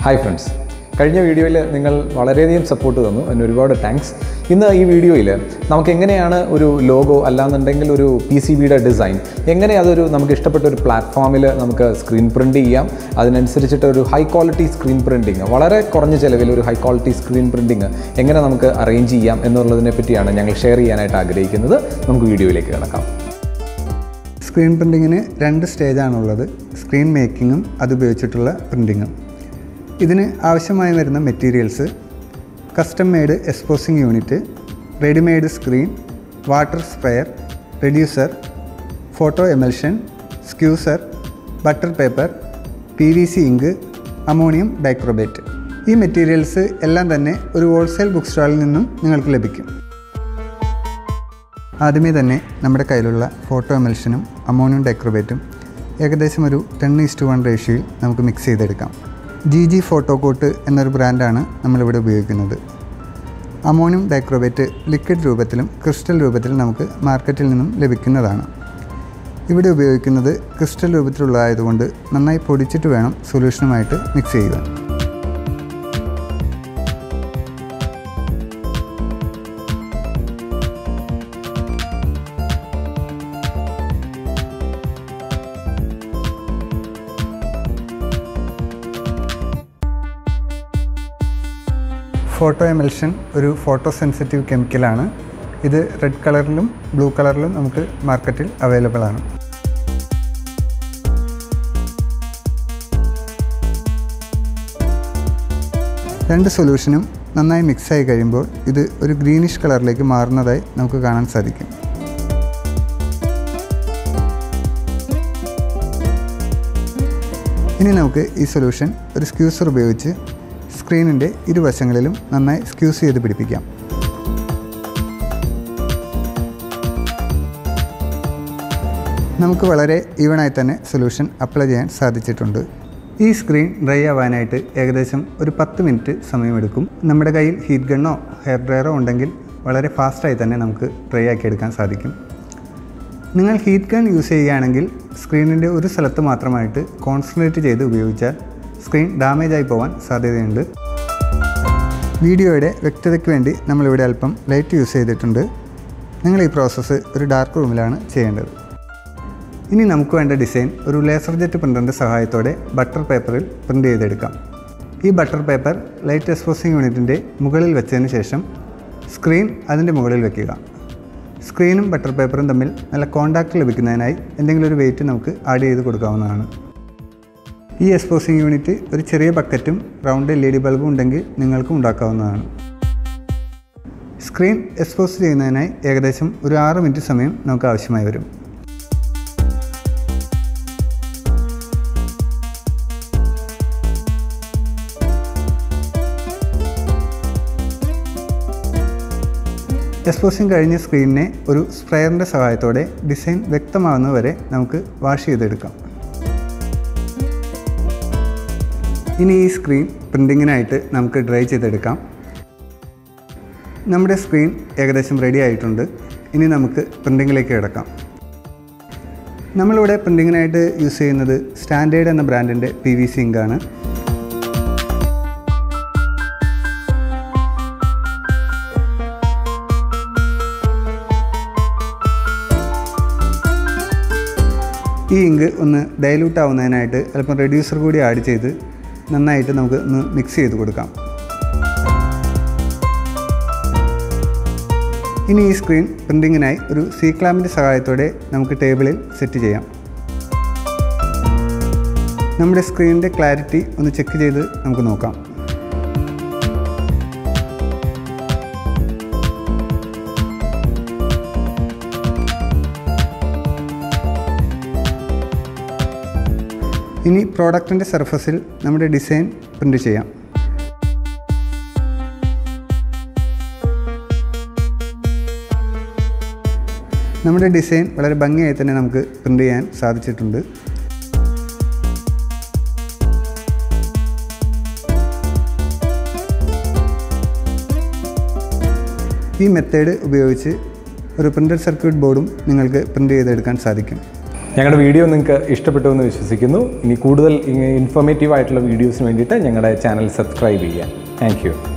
hi friends കഴിഞ്ഞ വീഡിയോയിൽ നിങ്ങൾ വളരെയധികം സപ്പോർട്ട് തന്നു അതിന് ഒരുപാട് താങ്ക്സ് ഇന്ന് ഈ വീഡിയോയിൽ നമുക്ക് എങ്ങനെയാണ് ഒരു ലോഗോ അല്ലാന്നുണ്ടെങ്കിൽ ഒരു പി സി ബിയുടെ ഡിസൈൻ എങ്ങനെ അതൊരു നമുക്ക് ഇഷ്ടപ്പെട്ട ഒരു പ്ലാറ്റ്ഫോമിൽ നമുക്ക് സ്ക്രീൻ പ്രിൻ്റ് ചെയ്യാം അതിനനുസരിച്ചിട്ട് ഒരു ഹൈ ക്വാളിറ്റി സ്ക്രീൻ പ്രിൻറ്റിങ് വളരെ കുറഞ്ഞ ചിലവിൽ ഒരു ഹൈ ക്വാളിറ്റി സ്ക്രീൻ പ്രിൻറ്റിങ് എങ്ങനെ നമുക്ക് അറേഞ്ച് ചെയ്യാം എന്നുള്ളതിനെ പറ്റിയാണ് ഞങ്ങൾ ഷെയർ ചെയ്യാനായിട്ട് ആഗ്രഹിക്കുന്നത് നമുക്ക് വീഡിയോയിലേക്ക് കിടക്കാം സ്ക്രീൻ പ്രിൻറ്റിങ്ങിന് രണ്ട് സ്റ്റേജാണുള്ളത് സ്ക്രീൻ മേക്കിങ്ങും അതുപയോഗിച്ചിട്ടുള്ള പ്രിൻറ്റിങ്ങും ഇതിന് ആവശ്യമായി വരുന്ന materials custom made exposing unit readymade screen water sprayer reducer photo emulsion squeezer butter paper P V C ink ammonium dichromate ഈ മെറ്റീരിയൽസ് എല്ലാം തന്നെ ഒരു ഹോൾസെയിൽ ബുക്ക് സ്റ്റാളിൽ നിന്നും നിങ്ങൾക്ക് ലഭിക്കും ആദ്യമേ തന്നെ നമ്മുടെ കയ്യിലുള്ള ഫോട്ടോ എമൽഷനും അമോണിയം ഡെക്രോബേറ്റും ഏകദേശം ഒരു ടെൻ ഈസ്റ്റ് വൺ റേഷ്യോയിൽ നമുക്ക് മിക്സ് ചെയ്തെടുക്കാം ജി ജി ഫോട്ടോ കോട്ട് എന്നൊരു ബ്രാൻഡാണ് നമ്മളിവിടെ ഉപയോഗിക്കുന്നത് അമോണിയം ഡൈക്രോബേറ്റ് ലിക്വിഡ് രൂപത്തിലും ക്രിസ്റ്റൽ രൂപത്തിലും നമുക്ക് മാർക്കറ്റിൽ നിന്നും ലഭിക്കുന്നതാണ് ഇവിടെ ഉപയോഗിക്കുന്നത് ക്രിസ്റ്റൽ രൂപത്തിലുള്ളതായതുകൊണ്ട് നന്നായി പൊടിച്ചിട്ട് വേണം സൊല്യൂഷനുമായിട്ട് മിക്സ് ചെയ്യുക ഫോട്ടോ എമൽഷൻ ഒരു ഫോട്ടോ സെൻസിറ്റീവ് കെമിക്കലാണ് ഇത് റെഡ് കളറിലും ബ്ലൂ കളറിലും നമുക്ക് മാർക്കറ്റിൽ അവൈലബിൾ ആണ് രണ്ട് സൊല്യൂഷനും നന്നായി മിക്സായി കഴിയുമ്പോൾ ഇത് ഒരു ഗ്രീനിഷ് കളറിലേക്ക് മാറുന്നതായി നമുക്ക് കാണാൻ സാധിക്കും ഇനി നമുക്ക് ഈ സൊല്യൂഷൻ ഒരു സ്ക്യൂസർ ഉപയോഗിച്ച് സ്ക്രീനിൻ്റെ ഇരുവശങ്ങളിലും നന്നായി സ്ക്യൂസ് ചെയ്ത് പിടിപ്പിക്കാം നമുക്ക് വളരെ ഈവണായി തന്നെ സൊല്യൂഷൻ അപ്ലൈ ചെയ്യാൻ സാധിച്ചിട്ടുണ്ട് ഈ സ്ക്രീൻ ഡ്രൈ ആവാനായിട്ട് ഏകദേശം ഒരു പത്ത് മിനിറ്റ് സമയമെടുക്കും നമ്മുടെ കയ്യിൽ ഹീറ്റ് ഗണ്ണോ ഹെയർ ഡ്രയറോ ഉണ്ടെങ്കിൽ വളരെ ഫാസ്റ്റായി തന്നെ നമുക്ക് ഡ്രൈ ആക്കി എടുക്കാൻ സാധിക്കും നിങ്ങൾ ഹീറ്റ് ഗൺ യൂസ് ചെയ്യുകയാണെങ്കിൽ സ്ക്രീനിൻ്റെ ഒരു സ്ഥലത്ത് മാത്രമായിട്ട് കോൺസെൻട്രേറ്റ് ചെയ്ത് ഉപയോഗിച്ചാൽ സ്ക്രീൻ ഡാമേജ് ആയി പോകാൻ സാധ്യതയുണ്ട് വീഡിയോയുടെ വ്യക്തതയ്ക്ക് വേണ്ടി നമ്മളിവിടെ അല്പം ലൈറ്റ് യൂസ് ചെയ്തിട്ടുണ്ട് നിങ്ങൾ ഈ പ്രോസസ്സ് ഒരു ഡാർക്ക് റൂമിലാണ് ചെയ്യേണ്ടത് ഇനി നമുക്ക് വേണ്ട ഡിസൈൻ ഒരു ലേസർ ജെറ്റ് പ്രിൻ്ററിൻ്റെ സഹായത്തോടെ ബട്ടർ പേപ്പറിൽ പ്രിൻ്റ് ചെയ്തെടുക്കാം ഈ ബട്ടർ പേപ്പർ ലൈറ്റ് എക്സ്പോസിംഗ് യൂണിറ്റിൻ്റെ മുകളിൽ വെച്ചതിന് ശേഷം സ്ക്രീൻ അതിൻ്റെ മുകളിൽ വെക്കുക സ്ക്രീനും ബട്ടർ പേപ്പറും തമ്മിൽ നല്ല കോണ്ടാക്റ്റ് ലഭിക്കുന്നതിനായി എന്തെങ്കിലും ഒരു വെയിറ്റ് നമുക്ക് ആഡ് ചെയ്ത് കൊടുക്കാവുന്നതാണ് ഈ എക്സ്പോസിംഗ് യൂണിറ്റ് ഒരു ചെറിയ ബക്കറ്റും റൗണ്ട് എൽ ഇ ഡി ബൾബും ഉണ്ടെങ്കിൽ നിങ്ങൾക്കും ഉണ്ടാക്കാവുന്നതാണ് സ്ക്രീൻ എക്സ്പോസ് ചെയ്യുന്നതിനായി ഏകദേശം ഒരു ആറ് മിനിറ്റ് സമയം നമുക്ക് ആവശ്യമായി വരും എക്സ്പോസിങ് കഴിഞ്ഞ സ്ക്രീനിനെ ഒരു സ്പ്രെയറിൻ്റെ സഹായത്തോടെ ഡിസൈൻ വ്യക്തമാകുന്നതുവരെ നമുക്ക് വാഷ് ചെയ്തെടുക്കാം ഇനി ഈ സ്ക്രീൻ പ്രിൻറ്റിങ്ങിനായിട്ട് നമുക്ക് ഡ്രൈ ചെയ്തെടുക്കാം നമ്മുടെ സ്ക്രീൻ ഏകദേശം റെഡി ആയിട്ടുണ്ട് ഇനി നമുക്ക് പ്രിൻറ്റിങ്ങിലേക്ക് കിടക്കാം നമ്മളിവിടെ പ്രിൻറ്റിങ്ങിനായിട്ട് യൂസ് ചെയ്യുന്നത് സ്റ്റാൻഡേർഡ് എന്ന ബ്രാൻഡിൻ്റെ പി വി സി ഇങ്കാണ് ഈ ഇങ്ക് ഒന്ന് ഡൈല്യൂട്ട് ആവുന്നതിനായിട്ട് അല്പം റെഡ്യൂസർ കൂടി ആഡ് ചെയ്ത് നന്നായിട്ട് നമുക്ക് ഒന്ന് മിക്സ് ചെയ്ത് കൊടുക്കാം ഇനി ഈ സ്ക്രീൻ പ്രിൻറ്റിങ്ങിനായി ഒരു സി ക്ലാമ്പിൻ്റെ സഹായത്തോടെ നമുക്ക് ടേബിളിൽ സെറ്റ് ചെയ്യാം നമ്മുടെ സ്ക്രീനിൻ്റെ ക്ലാരിറ്റി ഒന്ന് ചെക്ക് ചെയ്ത് നമുക്ക് നോക്കാം ഇനി പ്രോഡക്റ്റിൻ്റെ സർഫസിൽ നമ്മുടെ ഡിസൈൻ പ്രിൻ്റ് ചെയ്യാം നമ്മുടെ ഡിസൈൻ വളരെ ഭംഗിയായി തന്നെ നമുക്ക് പ്രിൻ്റ് ചെയ്യാൻ സാധിച്ചിട്ടുണ്ട് ഈ മെത്തേഡ് ഉപയോഗിച്ച് ഒരു പ്രിൻ്റഡ് സർക്യൂട്ട് ബോർഡും നിങ്ങൾക്ക് പ്രിൻ്റ് ചെയ്തെടുക്കാൻ സാധിക്കും ഞങ്ങളുടെ വീഡിയോ നിങ്ങൾക്ക് ഇഷ്ടപ്പെട്ടു എന്ന് വിശ്വസിക്കുന്നു ഇനി കൂടുതൽ ഇൻഫോർമേറ്റീവ് ആയിട്ടുള്ള വീഡിയോസിന് വേണ്ടിയിട്ട് ഞങ്ങളുടെ ചാനൽ സബ്സ്ക്രൈബ് ചെയ്യുക താങ്ക് യു